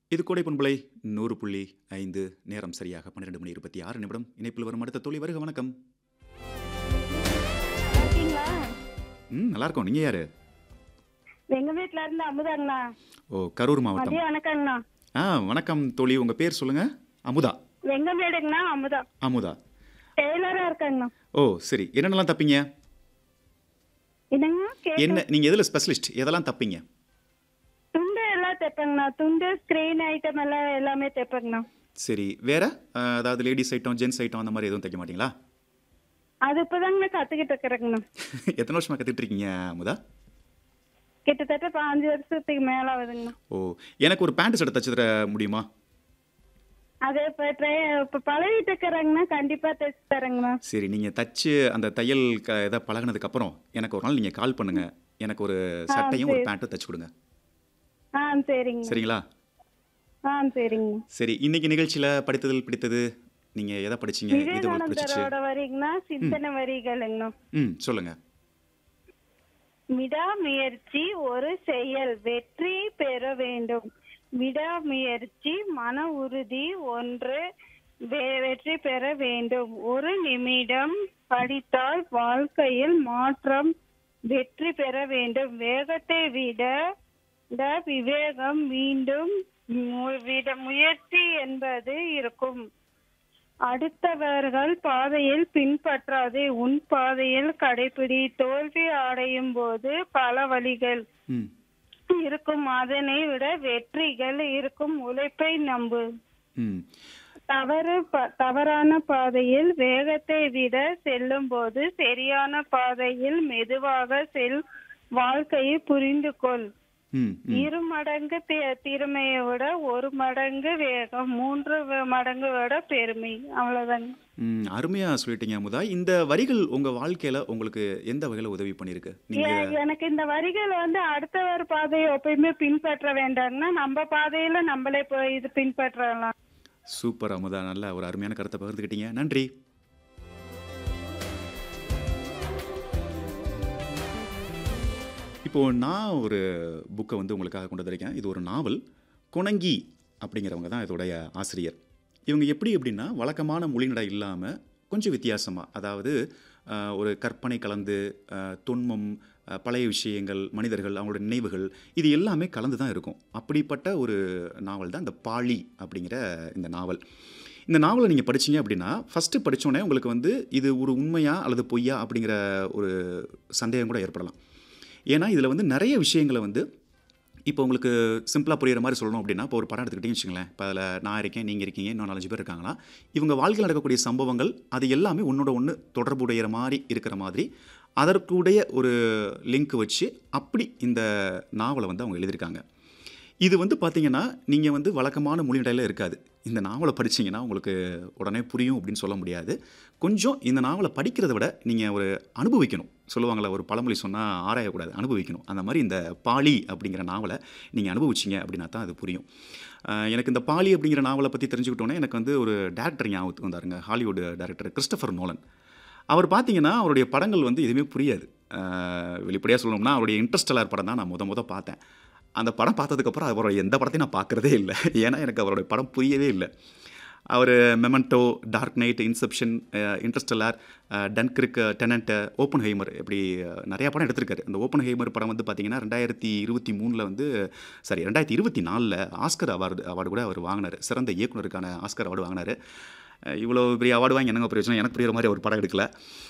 இது கோடை பண்பலை நூறு புள்ளி ஐந்து நேரம் சரியாக பன்னிரெண்டு மணி இருபத்தி ஆறு நிமிடம் இணைப்பில் வரும் அடுத்த தோழி வருக வணக்கம் இருக்கீங்களா ம் நல்லா இருக்கோம் நீங்கள் யார் எங்க வீட்ல இருந்து அமுதாங்கண்ணா ஓ கரூர் மாவட்டம் மதியம் வணக்கங்கண்ணா ஆ வணக்கம் தோழி உங்கள் பேர் சொல்லுங்கள் அமுதா எங்க வீடுங்கண்ணா அமுதா அமுதா டெய்லரா இருக்காங்கண்ணா ஓ சரி என்னென்னலாம் தப்பீங்க என்னங்க கேக்க- என்ன நீங்கள் எதில் ஸ்பெஷலிஸ்ட் எதெல்லாம் தப்பீங்க துண்டு எல்லாம் தைப்பேங்கண்ணா துண்டு ஸ்கிரீன் ஐட்டம் எல்லாம் எல்லாமே தைப்பேங்கண்ணா சரி வேற ஆ, அதாவது லேடிஸ் ஐட்டம் ஜென்ஸ் ஐட்டம் அந்த மாதிரி எதுவும் தைக்க மாட்டீங்களா அது இப்பதாங்கண்ணா கத்துக்கிட்டு இருக்கிறேங்கண்ணா எத்தனை வருஷமா கற்றுட்டு இருக்கீங்க அமுதா கிட்டத்தட்ட பாஞ்சு வருஷத்துக்கு மேல ஆகுதுங்கண்ணா ஓ எனக்கு ஒரு பேண்ட் ஷர்ட் தச்சு தர முடியுமா அது இப்ப ட்ரை இப்ப பழகிட்டு இருக்கிறேங்கண்ணா கண்டிப்பா தைச்சு தரேங்கண்ணா சரி நீங்கள் தச்சு அந்த தையல் க இதை பழகுனதுக்கப்புறம் எனக்கு ஒரு நாள் நீங்கள் கால் பண்ணுங்க எனக்கு ஒரு சட்டையும் ஒரு பேண்ட்டும் தச்சு கொடுங்க ஆ சரிங்க சரிங்களா ஆ சரிங்க சரி இன்னைக்கு நிகழ்ச்சியில் படித்ததில் பிடித்தது நீங்கள் எதை படிச்சீங்க எது உங்களுக்கு பிடிச்சிச்சு விவேகானந்தரோட வரிங்கண்ணா சிந்தனை வரிகளுங்கண்ணா ம் சொல்லுங்கள் விடாமுயற்சி ஒரு செயல் வெற்றி பெற வேண்டும் விடாமுயற்சி மன உறுதி ஒன்று வெ- வெற்றி பெற வேண்டும் ஒரு நிமிடம் படித்தால் வாழ்க்கையில் மாற்றம் வெற்றி பெற வேண்டும் வேகத்தை விட விட விவேகம் மீண்டும் மு- விட முயற்சி என்பது இருக்கும் அடுத்தவர்கள் பாதையில் பின்பற்றாதே உன் பாதையில் கடைபிடி தோல்வி அடையும் போது பல வழிகள் ம் இருக்கும் அதனை விட வெற்றிகள் இருக்கும் உழைப்பை நம்பு ம் தவறு ப- தவறான பாதையில் வேகத்தை விட செல்லும் போது சரியான பாதையில் மெதுவாக செல் வாழ்க்கையை புரிந்து கொள் ம் ம் இரு மடங்கு தி- திறமையை விட ஒரு மடங்கு வேகம் மூன்று வ- மடங்கு விட பெருமை அவ்வளவுதாங்க ம் அருமையாக சொல்லிட்டீங்க அமுதா இந்த வரிகள் உங்கள் வாழ்க்கையில் உங்களுக்கு எந்த வகையில் உதவி பண்ணியிருக்கு நீங்கள் எ- எனக்கு இந்த வரிகள் வந்து அடுத்தவர் பாதையை எப்பயுமே பின்பற்ற வேண்டாம்னா நம்ம பாதையில நம்மளே போய் இது பின்பற்றலாம் சூப்பர் அமுதா நல்ல ஒரு அருமையான கருத்தை பகிர்ந்துக்கிட்டீங்க நன்றி இப்போது நான் ஒரு புக்கை வந்து உங்களுக்காக கொண்டு வந்திருக்கேன் இது ஒரு நாவல் கொணங்கி அப்படிங்கிறவங்க தான் இதோடைய ஆசிரியர் இவங்க எப்படி எப்படின்னா வழக்கமான மொழிநடை இல்லாமல் கொஞ்சம் வித்தியாசமாக அதாவது ஆஹ், ஒரு கற்பனை கலந்து ஆஹ், தொன்மம் ஆஹ், பழைய விஷயங்கள் மனிதர்கள் அவங்களோட நினைவுகள் இது எல்லாமே கலந்து தான் இருக்கும் அப்படிப்பட்ட ஒரு நாவல் தான் இந்த பாழி அப்படிங்கிற இந்த நாவல் இந்த நாவலை நீங்கள் படிச்சீங்க அப்படின்னா ஃபஸ்ட்டு படித்தோடனே உங்களுக்கு வந்து இது ஒரு உண்மையா அல்லது பொய்யா அப்படிங்கிற ஒரு சந்தேகம் கூட ஏற்படலாம் ஏன்னா இதில் வந்து நிறைய விஷயங்களை வந்து இப்போ உங்களுக்கு சிம்பிளாக புரியுற மாதிரி சொல்லணும் அப்படின்னா இப்போ ஒரு படம் எடுத்துக்கிட்டீங்கன்னு வச்சுங்களேன் இப்போ அதில் நான் இருக்கேன் நீங்கள் இருக்கீங்க இன்னும் நாலஞ்சு பேர் இருக்காங்களா இவங்க வாழ்க்கையில் நடக்கக்கூடிய சம்பவங்கள் அது எல்லாமே ஒன்றோட ஒன்று தொடர்புடைய மாதிரி இருக்கிற மாதிரி அதற்குடைய ஒரு லிங்க் வச்சு அப்படி இந்த நாவலை வந்து அவங்க எழுதியிருக்காங்க இது வந்து பார்த்தீங்கன்னா நீங்கள் வந்து வழக்கமான மொழிநடையில் இருக்காது இந்த நாவலை படிச்சீங்கன்னா உங்களுக்கு உடனே புரியும் அப்படின்னு சொல்ல முடியாது கொஞ்சம் இந்த நாவலை படிக்கிறத விட நீங்கள் ஒரு அனுபவிக்கணும் சொல்லுவாங்களே ஒரு பழமொழி சொன்னால் ஆராயக்கூடாது அனுபவிக்கணும் அந்த மாதிரி இந்த பாலி அப்படிங்கிற நாவலை நீங்கள் அனுபவிச்சிங்க அப்படின்னா தான் அது புரியும் அஹ் எனக்கு இந்த பாலி அப்படிங்கிற நாவலை பற்றி தெரிஞ்சுக்கிட்டோன்னே எனக்கு வந்து ஒரு டேரக்டர் ஞாபகத்துக்கு வந்தாருங்க ஹாலிவுட் டேரக்டர் கிறிஸ்டபர் நோலன் அவர் பார்த்தீங்கன்னா அவருடைய படங்கள் வந்து எதுவுமே புரியாது வெளிப்படையாக சொல்லணும்னா அவருடைய இன்ட்ரெஸ்டலார் படம் தான் நான் முத முத பார்த்தேன் அந்த படம் பார்த்ததுக்கப்புறம் அவரோட எந்த படத்தையும் நான் பார்க்குறதே இல்லை ஏன்னா எனக்கு அவருடைய படம் புரியவே இல்லை அவர் Memento Dark Knight Inception Interstellar Dunkirk Tenet Oppenheimer இப்படி அஹ், நிறையா படம் எடுத்திருக்காரு அந்த ஓப்பன் ஹைமர் படம் வந்து பார்த்தீங்கன்னா ரெண்டாயிரத்தி இருபத்தி மூணில் வந்து சாரி ரெண்டாயிரத்தி இருபத்தி நாலில் ஆஸ்கர் அவார்டு அவார்டு கூட அவர் வாங்கினார் சிறந்த இயக்குனருக்கான ஆஸ்கர் அவார்டு வாங்கினார் இவ்வளோ பெரிய அவார்டு வாங்கி என்னங்க பிரயோஜனம் எனக்கு புரியுற மாதிரி ஒரு படம் எடுக்கல